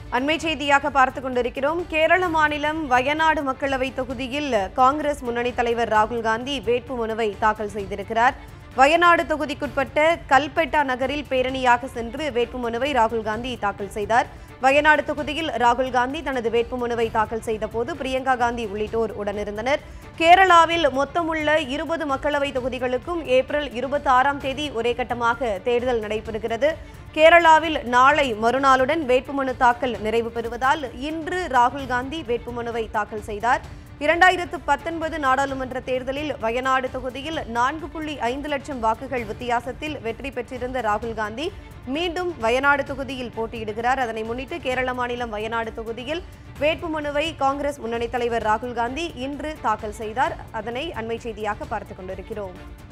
அண்மை செய்தியாக பார்த்து கொண்டிருக்கிறோம் கேரள மாநிலம் வயநாடு மக்களவை தொகுதியில் காங்கிரஸ் முன்னணி தலைவர் ராகுல் காந்தி வேட்புமனுவை தாக்கல் செய்திருக்கிறார் வயநாடு தொகுதிக்குட்பட்ட கல்பெட்டா நகரில் பேரணியாக சென்று வேட்புமனுவை ராகுல் காந்தி தாக்கல் செய்தார் வயநாடு தொகுதியில் ராகுல் காந்தி தனது வேட்புமனுவை தாக்கல் செய்த போது பிரியங்கா காந்தி உள்ளிட்டோர் உடனிருந்தனர் கேரளாவில் மொத்தமுள்ள இருபது மக்களவை தொகுதிகளுக்கும் ஏப்ரல் இருபத்தி ஆறாம் தேதி ஒரே கட்டமாக தேர்தல் நடைபெறுகிறது கேரளாவில் நாளை மறுநாளுடன் வேட்புமனு தாக்கல் நிறைவு பெறுவதால் இன்று ராகுல் காந்தி வேட்புமனுவை தாக்கல் செய்தார் இரண்டாயிரத்து பத்தொன்பது நாடாளுமன்ற தேர்தலில் வயநாடு தொகுதியில் நான்கு புள்ளி ஐந்து லட்சம் வாக்குகள் வித்தியாசத்தில் வெற்றி பெற்றிருந்த ராகுல் காந்தி மீண்டும் வயநாடு தொகுதியில் போட்டியிடுகிறார் அதனை முன்னிட்டு கேரள மாநிலம் வயநாடு தொகுதியில் வேட்புமனுவை காங்கிரஸ் முன்னணி தலைவர் ராகுல் காந்தி இன்று தாக்கல் செய்தார் அதனை அண்மை செய்தியாக பார்த்துக் கொண்டிருக்கிறோம்